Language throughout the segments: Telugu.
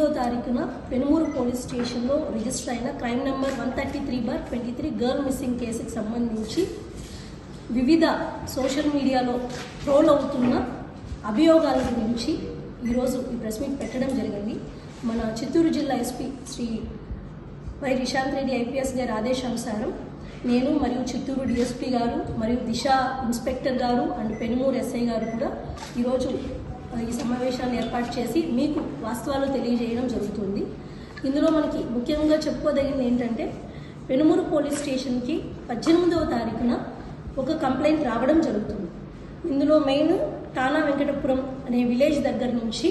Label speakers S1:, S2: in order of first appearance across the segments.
S1: పద్దెనిమిదో తారీఖున పెనుమూరు పోలీస్ స్టేషన్లో రిజిస్టర్ అయిన crime number one thirty three bar twenty three girl missing కేసుకి సంబంధించి వివిధ సోషల్ మీడియాలో ట్రోల్ అవుతున్న అభియోగాల గురించి ఈరోజు ఈ ప్రెస్ మీట్ పెట్టడం జరిగింది మన చిత్తూరు జిల్లా SP Shri Y Rishanth Reddy IPS గారి ఆదేశానుసారం నేను మరియు చిత్తూరు డిఎస్పీ గారు మరియు దిశ ఇన్స్పెక్టర్ గారు అండ్ పెనుమూరు ఎస్ఐ గారు కూడా ఈరోజు ఆ, ఈ సమావేశాన్ని ఏర్పాటు చేసి మీకు వాస్తవాలు తెలియజేయడం జరుగుతుంది ఇందులో మనకి ముఖ్యంగా చెప్పుకోదగింది ఏంటంటే పెనుమూరు పోలీస్ స్టేషన్కి పద్దెనిమిదవ తారీఖున ఒక కంప్లైంట్ రావడం జరుగుతుంది ఇందులో మెయిన్ టానా వెంకటపురం అనే విలేజ్ దగ్గర నుంచి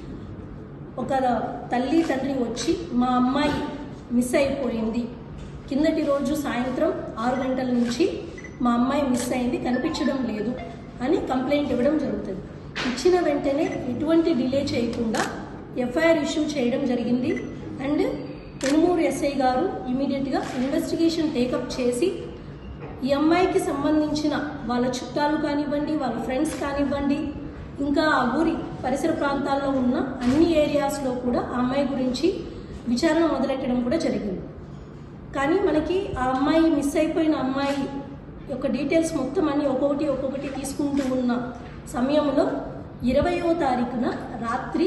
S1: ఒక తల్లి తండ్రి వచ్చి మా అమ్మాయి మిస్ అయిపోయింది కిందటి రోజు సాయంత్రం ఆరు గంటల నుంచి మా అమ్మాయి మిస్ అయింది కనిపించడం లేదు అని కంప్లైంట్ ఇవ్వడం జరుగుతుంది ఇచ్చిన వెంటనే ఎటువంటి డిలే చేయకుండా ఎఫ్ఐఆర్ ఇష్యూ చేయడం జరిగింది అండ్ పెనుమూరు ఎస్ఐ గారు ఇమీడియట్గా ఇన్వెస్టిగేషన్ టేకప్ చేసి ఈ అమ్మాయికి సంబంధించిన వాళ్ళ చుట్టాలు కానివ్వండి వాళ్ళ ఫ్రెండ్స్ కానివ్వండి ఇంకా ఆ ఊరి పరిసర ప్రాంతాల్లో ఉన్న అన్ని ఏరియాస్లో కూడా ఆ అమ్మాయి గురించి విచారణ మొదలెట్టడం కూడా జరిగింది కానీ మనకి ఆ అమ్మాయి మిస్ అయిపోయిన అమ్మాయి యొక్క డీటెయిల్స్ మొత్తం అన్ని ఒక్కొక్కటి ఒక్కొక్కటి తీసుకుంటూ ఉన్న సమయంలో ఇరవయో తారీఖున రాత్రి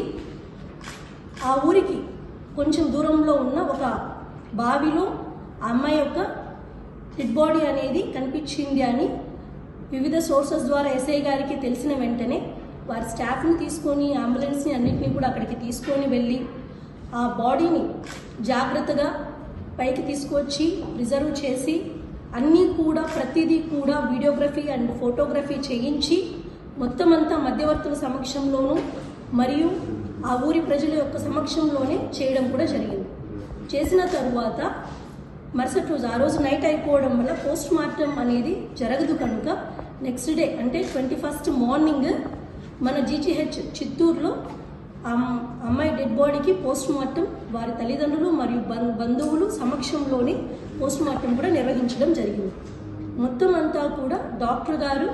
S1: ఆ ఊరికి కొంచెం దూరంలో ఉన్న ఒక బావిలో ఆ అమ్మాయి యొక్క డెడ్ బాడీ అనేది కనిపించింది అని వివిధ సోర్సెస్ ద్వారా ఎస్ఐ గారికి తెలిసిన వెంటనే వారి స్టాఫ్ని తీసుకొని అంబులెన్స్ని అన్నింటినీ కూడా అక్కడికి తీసుకొని వెళ్ళి ఆ బాడీని జాగ్రత్తగా పైకి తీసుకొచ్చి రిజర్వ్ చేసి అన్నీ కూడా ప్రతిదీ కూడా వీడియోగ్రఫీ అండ్ ఫోటోగ్రఫీ చేయించి మొత్తం అంతా మధ్యవర్తుల సమక్షంలోనూ మరియు ఆ ఊరి ప్రజల యొక్క సమక్షంలోనే చేయడం కూడా జరిగింది చేసిన తరువాత మరుసటి రోజు ఆ రోజు నైట్ అయిపోవడం వల్ల పోస్ట్ మార్టం అనేది జరగదు కనుక నెక్స్ట్ డే అంటే ట్వంటీ ఫస్ట్ మార్నింగ్ మన జీజీహెచ్ చిత్తూరులో ఆ అమ్- అమ్మాయి డెడ్ బాడీకి పోస్ట్ మార్టం వారి తల్లిదండ్రులు మరియు బం- బంధువులు సమక్షంలోనే పోస్ట్ మార్టం కూడా నిర్వహించడం జరిగింది మొత్తం అంతా కూడా డాక్టర్ గారు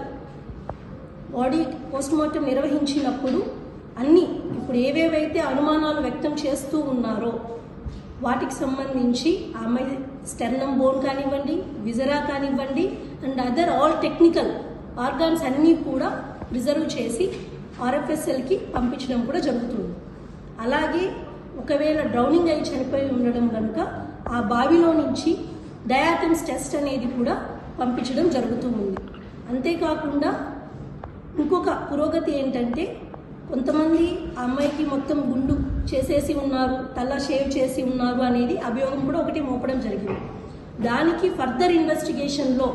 S1: బాడీ పోస్ట్ మార్టం నిర్వహించినప్పుడు అన్ని ఇప్పుడు ఏవేవైతే అనుమానాలు వ్యక్తం చేస్తూ ఉన్నారో వాటికి సంబంధించి ఆ అమ్మాయి స్టెర్నం బోన్ కానివ్వండి విజరా కానివ్వండి and other all technical organs అన్నీ కూడా రిజర్వ్ చేసి ఆర్ఎఫ్ఎస్ఎల్కి పంపించడం కూడా జరుగుతుంది అలాగే ఒకవేళ డ్రౌనింగ్ అయి చనిపోయి ఉండడం కనుక ఆ బావిలో నుంచి డయాటమ్స్ టెస్ట్ అనేది కూడా పంపించడం జరుగుతూ ఉంది అంతేకాకుండా ఇంకొక పురోగతి ఏంటంటే కొంతమంది ఆ అమ్మాయికి మొత్తం గుండు చేసేసి ఉన్నారు తల షేవ్ చేసి ఉన్నారు అనేది అభియోగం కూడా ఒకటి మోపడం జరిగింది దానికి ఫర్దర్ ఇన్వెస్టిగేషన్లో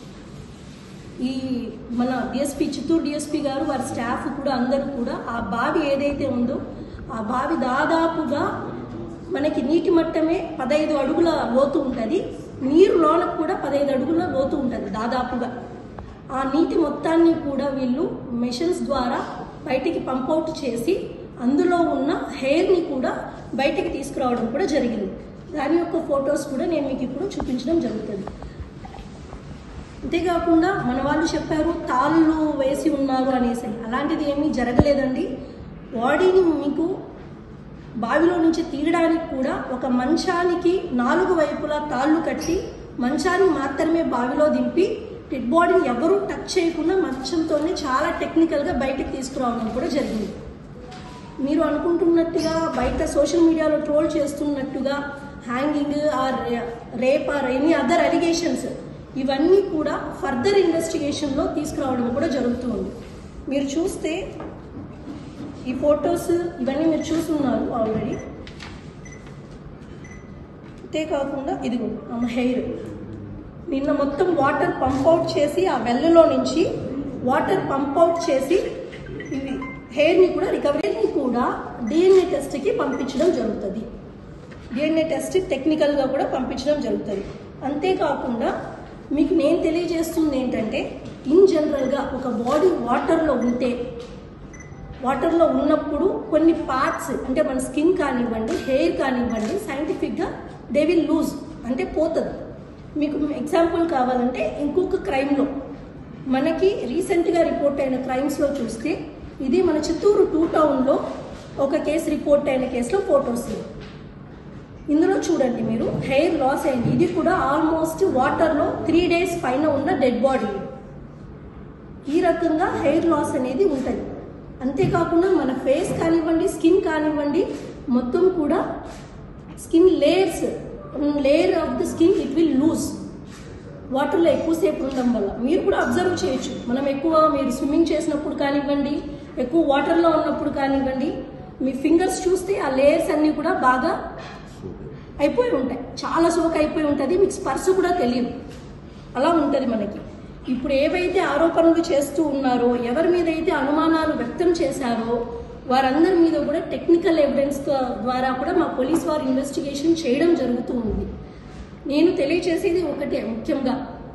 S1: ఈ మన డిఎస్పి చిత్తూరు డిఎస్పి గారు వారి స్టాఫ్ కూడా అందరూ కూడా ఆ బావి ఏదైతే ఉందో ఆ బావి దాదాపుగా మనకి నీటి మట్టమే పదహైదు అడుగుల లోతు ఉంటుంది నీరు లోనకు కూడా పదహైదు అడుగుల లోతు ఉంటుంది దాదాపుగా ఆ నీటి మొత్తాన్ని కూడా వీళ్ళు మెషిన్స్ ద్వారా బయటికి పంపౌట్ చేసి అందులో ఉన్న హెయిర్ని కూడా బయటికి తీసుకురావడం కూడా జరిగింది దాని యొక్క ఫొటోస్ కూడా నేను మీకు ఇప్పుడు చూపించడం జరుగుతుంది అంతేకాకుండా మన వాళ్ళు చెప్పారు తాళ్ళు వేసి ఉన్నారు అనేసి అలాంటిది ఏమీ జరగలేదండి బాడీని మీకు బావిలో నుంచి తీయడానికి కూడా ఒక మంచానికి నాలుగు వైపులా తాళ్ళు కట్టి మంచాన్ని మాత్రమే బావిలో దింపి డెడ్ బాడీని ఎవరూ టచ్ చేయకుండా మంచంతోనే చాలా టెక్నికల్గా బయటకు తీసుకురావడం కూడా జరిగింది మీరు అనుకుంటున్నట్టుగా బయట సోషల్ మీడియాలో ట్రోల్ చేస్తున్నట్టుగా hanging or rape or any other allegations ఇవన్నీ కూడా ఫర్దర్ ఇన్వెస్టిగేషన్లో తీసుకురావడం కూడా జరుగుతుంది మీరు చూస్తే ఈ ఫొటోస్ ఇవన్నీ మీరు చూస్తున్నారు ఆల్రెడీ అంతేకాకుండా ఇదిగో ఆమె హెయిర్ నిన్న మొత్తం వాటర్ పంప్ అవుట్ చేసి ఆ వెల్లులో నుంచి వాటర్ పంప్ అవుట్ చేసి ఇవి హెయిర్ని కూడా రికవరీని కూడా డిఎన్ఏ టెస్ట్కి పంపించడం జరుగుతుంది డిఎన్ఏ టెస్ట్ టెక్నికల్గా కూడా పంపించడం జరుగుతుంది అంతేకాకుండా మీకు నేను తెలియజేస్తుంది ఏంటంటే ఇన్ జనరల్గా ఒక బాడీ వాటర్లో ఉంటే వాటర్లో ఉన్నప్పుడు కొన్ని పార్ట్స్ అంటే మన స్కిన్ కానివ్వండి హెయిర్ కానివ్వండి సైంటిఫిక్గా దే విల్ లూజ్ అంటే పోతుంది మీకు ఎగ్జాంపుల్ కావాలంటే ఇంకొక క్రైమ్లో మనకి రీసెంట్గా రిపోర్ట్ అయిన క్రైమ్స్లో చూస్తే ఇది మన చిత్తూరు టూ టౌన్లో ఒక కేసు రిపోర్ట్ అయిన కేసులో ఫొటోస్ లేవు ఇందులో చూడండి మీరు హెయిర్ లాస్ అయింది ఇది కూడా ఆల్మోస్ట్ వాటర్లో త్రీ డేస్ పైన ఉన్న డెడ్ బాడీ ఈ రకంగా హెయిర్ లాస్ అనేది ఉంటుంది అంతేకాకుండా మన ఫేస్ కానివ్వండి స్కిన్ కానివ్వండి మొత్తం కూడా skin layers layer of the skin it will lose వాటర్లో ఎక్కువసేపు ఉండడం వల్ల మీరు కూడా అబ్జర్వ్ చేయొచ్చు మనం ఎక్కువ మీరు స్విమ్మింగ్ చేసినప్పుడు కానివ్వండి ఎక్కువ వాటర్లో ఉన్నప్పుడు కానివ్వండి మీ ఫింగర్స్ చూస్తే ఆ లేయర్స్ అన్నీ కూడా బాగా అయిపోయి ఉంటాయి చాలా సోక్ అయిపోయి ఉంటుంది మీకు స్పర్శ కూడా తెలియదు అలా ఉంటుంది మనకి ఇప్పుడు ఏవైతే ఆరోపణలు చేస్తూ ఉన్నారో ఎవరి మీద అయితే అనుమానాలు వ్యక్తం చేశారో వారందరి మీద కూడా టెక్నికల్ ఎవిడెన్స్ ద్వారా కూడా మా పోలీస్ వారు ఇన్వెస్టిగేషన్ చేయడం జరుగుతూ ఉంది నేను తెలియచేసేది ఒకటే ముఖ్యంగా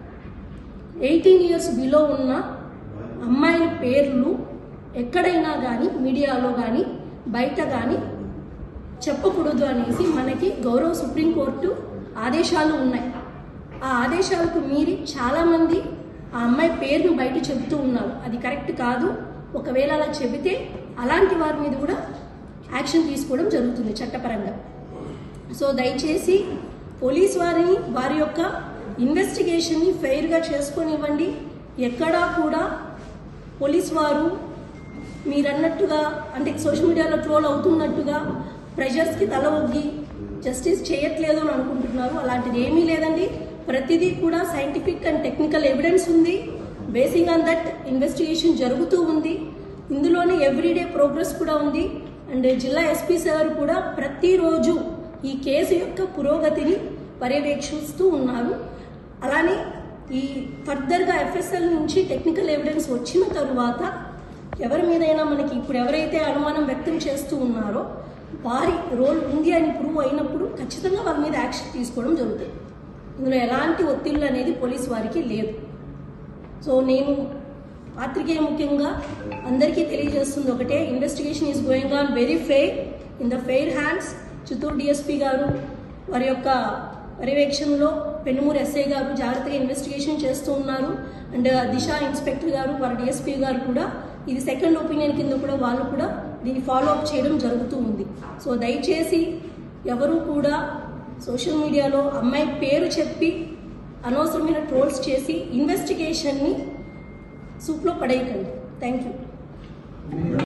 S1: ఎయిటీన్ ఇయర్స్ బిలో ఉన్న అమ్మాయిల పేర్లు ఎక్కడైనా కానీ మీడియాలో కానీ బయట కానీ చెప్పకూడదు అనేసి మనకి గౌరవ సుప్రీంకోర్టు ఆదేశాలు ఉన్నాయి ఆ ఆదేశాలకు మీరి చాలామంది ఆ అమ్మాయి పేరును బయట చెబుతూ ఉన్నారు అది కరెక్ట్ కాదు ఒకవేళ అలా చెబితే అలాంటి వారి మీద కూడా యాక్షన్ తీసుకోవడం జరుగుతుంది చట్టపరంగా సో దయచేసి పోలీస్ వారిని వారి యొక్క ఇన్వెస్టిగేషన్ని ఫెయిర్గా చేసుకొనివ్వండి ఎక్కడా కూడా పోలీస్ వారు మీరన్నట్టుగా అంటే సోషల్ మీడియాలో ట్రోల్ అవుతున్నట్టుగా ప్రెషర్స్కి తల ఒగ్గి జస్టిస్ చేయట్లేదు అని అనుకుంటున్నారు అలాంటిది ఏమీ లేదండి ప్రతిదీ కూడా సైంటిఫిక్ అండ్ టెక్నికల్ ఎవిడెన్స్ ఉంది బేసింగ్ ఆన్ దట్ ఇన్వెస్టిగేషన్ జరుగుతూ ఉంది ఇందులోనే ఎవ్రీడే ప్రోగ్రెస్ కూడా ఉంది అండ్ జిల్లా ఎస్పీ సార్ కూడా ప్రతిరోజు ఈ కేసు యొక్క పురోగతిని పర్యవేక్షిస్తూ ఉన్నారు అలానే ఈ ఫర్దర్గా ఎఫ్ఎస్ఎల్ నుంచి టెక్నికల్ ఎవిడెన్స్ వచ్చిన తరువాత ఎవరి మీదైనా మనకి ఇప్పుడు ఎవరైతే అనుమానం వ్యక్తం చేస్తూ ఉన్నారో వారి రోల్ ఉంది అని ప్రూవ్ అయినప్పుడు ఖచ్చితంగా వాళ్ళ మీద యాక్షన్ తీసుకోవడం జరుగుతుంది ఇందులో ఎలాంటి ఒత్తిళ్ళు అనేది పోలీస్ వారికి లేదు సో నేను పాత్రికేయ ముఖ్యంగా అందరికీ తెలియజేస్తుంది ఒకటే investigation is going on very fair in the fair hands Chittoor DSP గారు వారి యొక్క పర్యవేక్షణలో పెనుమూరు ఎస్ఐ గారు జాగ్రత్తగా ఇన్వెస్టిగేషన్ చేస్తూ ఉన్నారు అండ్ దిశ ఇన్స్పెక్టర్ గారు వారి డిఎస్పీ గారు కూడా ఇది సెకండ్ ఒపీనియన్ కింద కూడా వాళ్ళు కూడా దీన్ని ఫాలో అప్ చేయడం జరుగుతూ ఉంది సో దయచేసి ఎవరు కూడా సోషల్ మీడియాలో అమ్మాయి పేరు చెప్పి అనవసరమైన ట్రోల్స్ చేసి ఇన్వెస్టిగేషన్ని సూప్లో పడేయకండి థ్యాంక్ యూ